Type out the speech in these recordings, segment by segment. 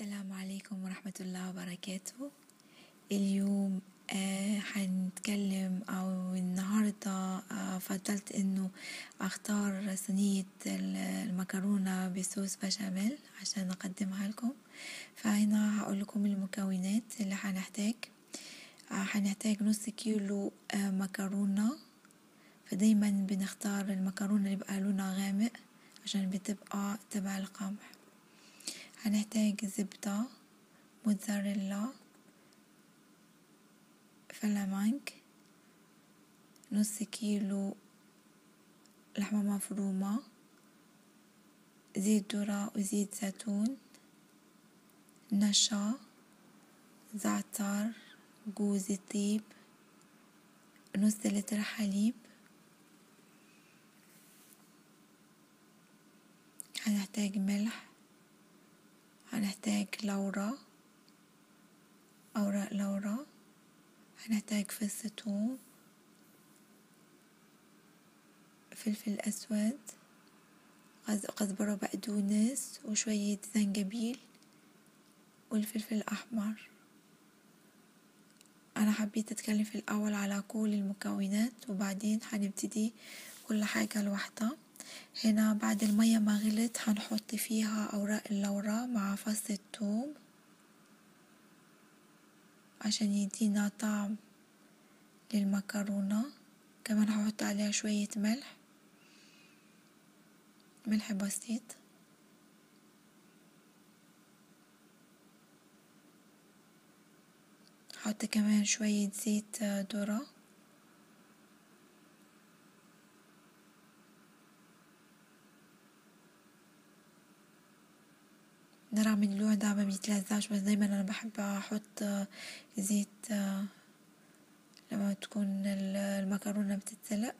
السلام عليكم ورحمة الله وبركاته اليوم آه حنتكلم أو النهاردة آه فضلت إنه أختار صينية المكرونة بصوص بشاميل عشان أقدمها لكم فهنا هقول لكم المكونات اللي هنحتاج آه هنحتاج نص كيلو آه مكرونة فدايما بنختار المكرونة اللي يبقى لونها غامق عشان بتبقى تبع القمح هنحتاج زبدة موتزاريلا فلامنك نص كيلو لحمة مفرومة زيت ذرة وزيت زيتون نشا زعتر جوز الطيب نص لتر حليب هنحتاج ملح هنحتاج لورا أوراق لورا هنحتاج فص ثوم فلفل أسود كزبرة بقدونس وشوية زنجبيل والفلفل الأحمر أنا حبيت أتكلم في الأول على كل المكونات وبعدين هنبتدي كل حاجة لوحدها هنا بعد المية ما غلت هنحط فيها أوراق اللورا مع فص الثوم عشان يدينا طعم للمكرونة كمان هحط عليها شوية ملح ملح بسيط هحط كمان شوية زيت ذرة نرى من اللون ده ما بيتلزعش بس دايما انا بحب احط زيت لما تكون المكرونة بتتسلق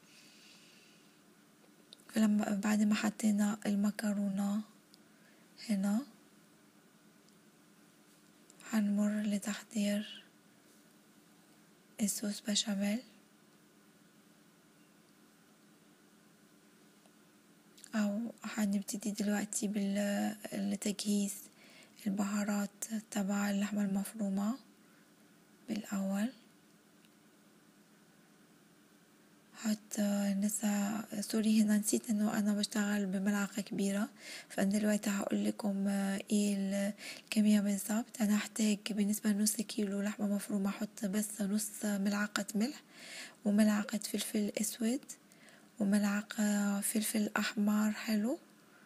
فلما بعد ما حطينا المكرونة هنا هنمر لتحضير الصوص بشاميل أو هنبتدي دلوقتي بالتجهيز البهارات تبع اللحمة المفرومة بالأول حتى نسا سوري هنا نسيت انه انا بشتغل بملعقة كبيرة فانا دلوقتي هقول لكم ايه الكمية بالظبط انا هحتاج بالنسبة لنص كيلو لحمة مفرومة احط بس نص ملعقة ملح وملعقة فلفل اسود وملعقة فلفل أحمر حلو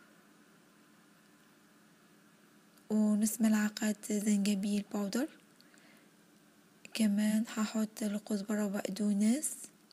ونص ملعقة زنجبيل باودر كمان هحط الكزبرة وبقدونس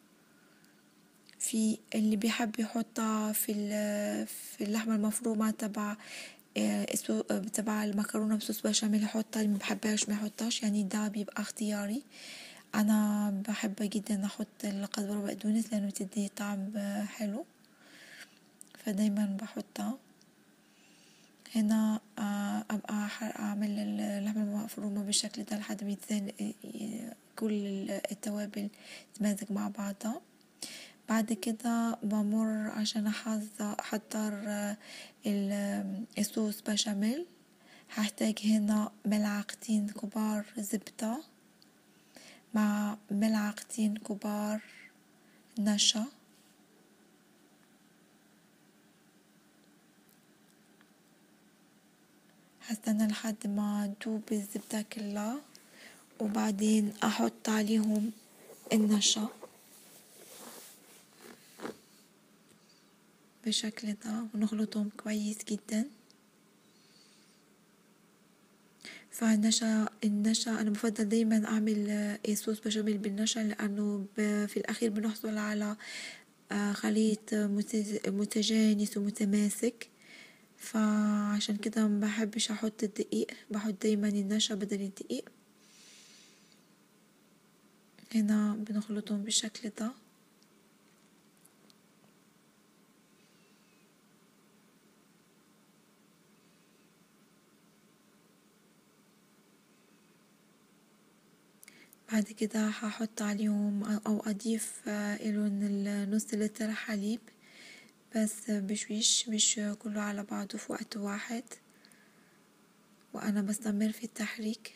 في اللي بيحب يحطها في في اللحمة المفرومة تبع تبع المكرونة بصوص بشاميل يحطها اللي مبحبهاش ما يحطهاش يعني ده بيبقى اختياري أنا بحب جدا أحط الكزبرة وبقدونس لأنه بتدي طعم حلو فدايما بحطها هنا أبقى أعمل اللحمة المفرومة بالشكل ده لحد ما يتزان كل التوابل تمازج مع بعضها بعد كده بمر عشان أحضر الصوص بشاميل هحتاج هنا ملعقتين كبار زبدة مع ملعقتين كبار نشا هستنى لحد ما تدوب الزبدة كلها وبعدين أحط عليهم النشا بالشكل ده ونخلطهم كويس جدا فالنشا النشا أنا بفضل دايما أعمل صوص بشاميل بالنشا لأنه في الأخير بنحصل على خليط متجانس ومتماسك فعشان كده مبحبش أحط الدقيق بحط دايما النشا بدل الدقيق هنا بنخلطهم بالشكل ده بعد كده هحط عليهم أو أضيف إلهم نص لتر حليب بس بشويش مش كله على بعضه في وقت واحد وأنا بستمر في التحريك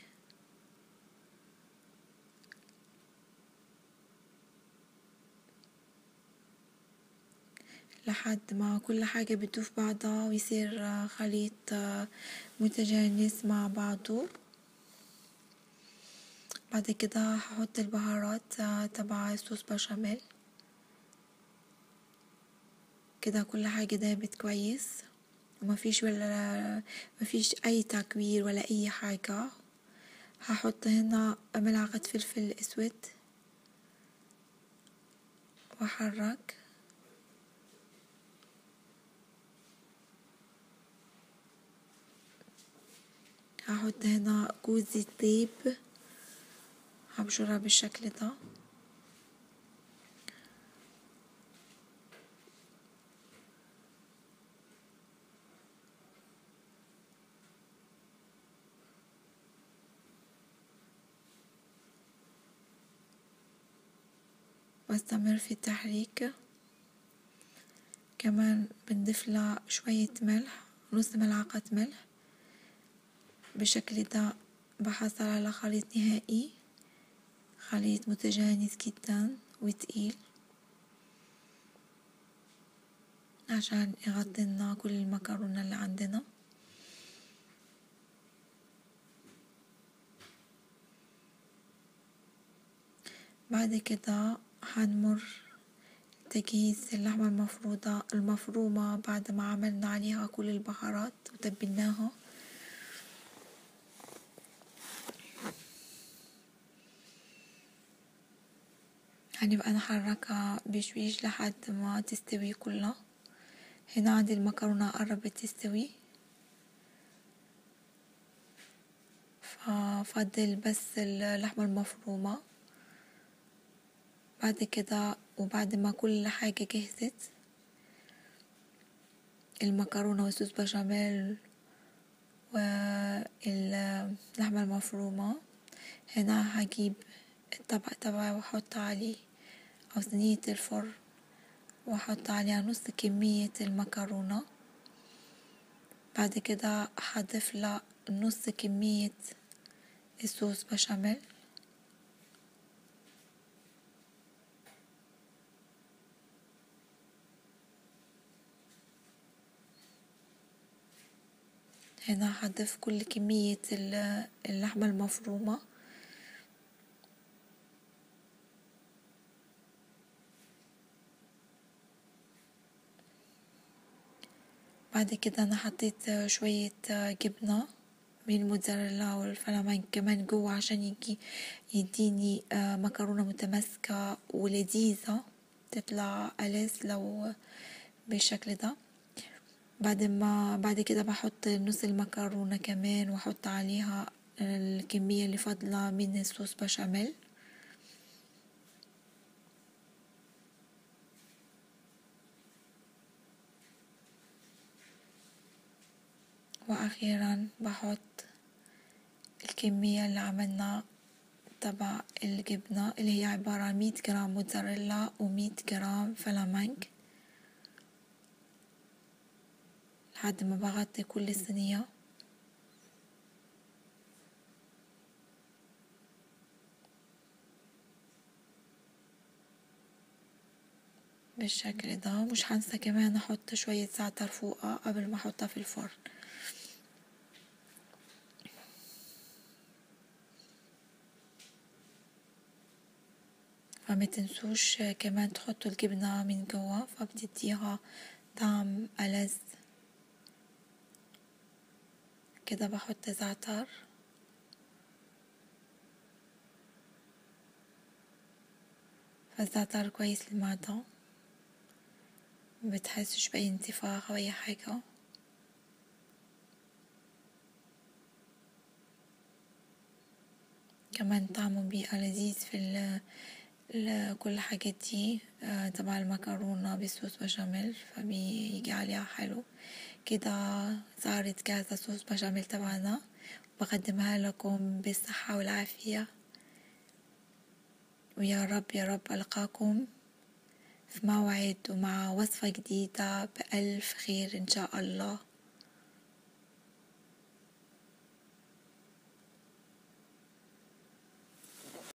لحد ما كل حاجة بتضيف بعضها ويصير خليط متجانس مع بعضه بعد كده هحط البهارات تبع الصوص بشاميل كده كل حاجة دابت كويس ومفيش ولا مفيش أي تكوير ولا أي حاجة هحط هنا ملعقة فلفل أسود وأحرك هحط هنا كوز الطيب هبشرها بالشكل ده واستمر في التحريك كمان بنضيف لها شوية ملح نص ملعقة ملح بالشكل ده بحصل على خليط نهائي خليط متجانس جدا وتقيل عشان يغطي لنا كل المكرونة اللي عندنا بعد كده هنمر تجهيز اللحمة المفروضة المفرومة بعد ما عملنا عليها كل البهارات وتبلناها هنبقى نحركها بشويش لحد ما تستوي كلها هنا عندي المكرونة قربت تستوي ففضل بس اللحمة المفرومة بعد كده وبعد ما كل حاجة جهزت المكرونة والصوص بشاميل واللحمة المفرومة هنا هجيب الطبق تبعي واحط عليه أو صينية الفرن وأحط عليها نص كمية المكرونة بعد كده هضيف لها نص كمية الصوص بشاميل هنا هضيف كل كمية اللحمة المفرومة بعد كده أنا حطيت شوية جبنة من الموتزاريلا والفلامنك كمان جوا عشان يجي يديني مكرونة متماسكة ولذيذة تطلع ألذ لو بالشكل ده بعد ما بعد كده بحط نص المكرونة كمان واحط عليها الكمية اللي فاضلة من الصوص بشاميل وأخيرا بحط الكمية اللي عملنا تبع الجبنة اللي هي عبارة عن مية جرام موتزاريلا ومية جرام فلامنك لحد ما بغطي كل الصينية بالشكل ده مش هنسى كمان احط شوية زعتر فوقها قبل ما احطها في الفرن فما تنسوش كمان تحطوا الجبنة من جوا فبتديها طعم ألذ كده بحط زعتر فالزعتر كويس للمعدة مبتحسش بأي انتفاخ أو أي حاجة كمان طعمه بيبقى لذيذ في كل الحاجات دي تبع المكرونة بصوص بشاميل فبيجي عليها حلو كده صارت جاهزة صوص بشاميل تبعنا بقدمها لكم بالصحة والعافية ويا رب يا رب ألقاكم في موعد ومع وصفة جديدة بألف خير إن شاء الله